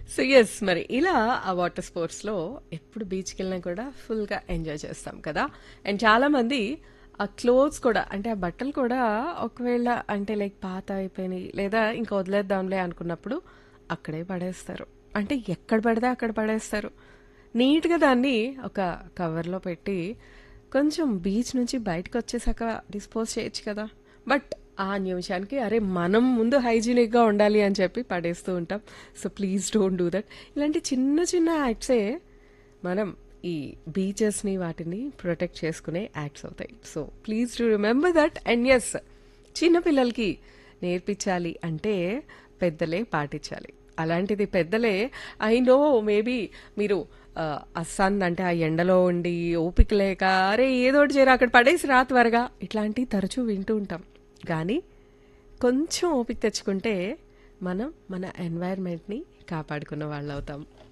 so yes మరి ఇలా ఆ వాటర్ స్పోర్ట్స్లో ఎప్పుడు బీచ్కి వెళ్ళినా కూడా ఫుల్గా ఎంజాయ్ చేస్తాం కదా అండ్ చాలా మంది ఆ క్లోత్స్ కూడా అంటే ఆ బట్టలు కూడా ఒకవేళ అంటే లైక్ పాత అయిపోయినాయి లేదా ఇంకా వదిలేద్దాంలే అనుకున్నప్పుడు అక్కడే పడేస్తారు అంటే ఎక్కడ పడితే అక్కడ పడేస్తారు నీట్గా దాన్ని ఒక కవర్లో పెట్టి కొంచెం బీచ్ నుంచి బయటకు వచ్చేసాక డిస్పోజ్ చేయొచ్చు కదా బట్ ఆ నిమిషానికి అరే మనం ముందు హైజీనిక్గా ఉండాలి అని చెప్పి పడేస్తూ ఉంటాం so please don't do that ఇలాంటి చిన్న చిన్న యాక్ట్సే మనం ఈ బీచెస్ని వాటిని ప్రొటెక్ట్ చేసుకునే యాక్ట్స్ అవుతాయి so please to remember that and as చిన్నపిల్లలకి నేర్పించాలి అంటే పెద్దలే పాటించాలి అలాంటిది పెద్దలే ఐ నో మేబీ మీరు ఆ సన్ అంటే ఆ ఎండలో ఉండి ఓపిక లేక అరే ఏదో ఒకటి చేయరు అక్కడ పడేసి రా త్వరగా ఇట్లాంటివి తరచూ వింటూ ఉంటాం కానీ కొంచెం ఓపిక తెచ్చుకుంటే మనం మన ఎన్వైర్న్మెంట్ని కాపాడుకున్న వాళ్ళు అవుతాం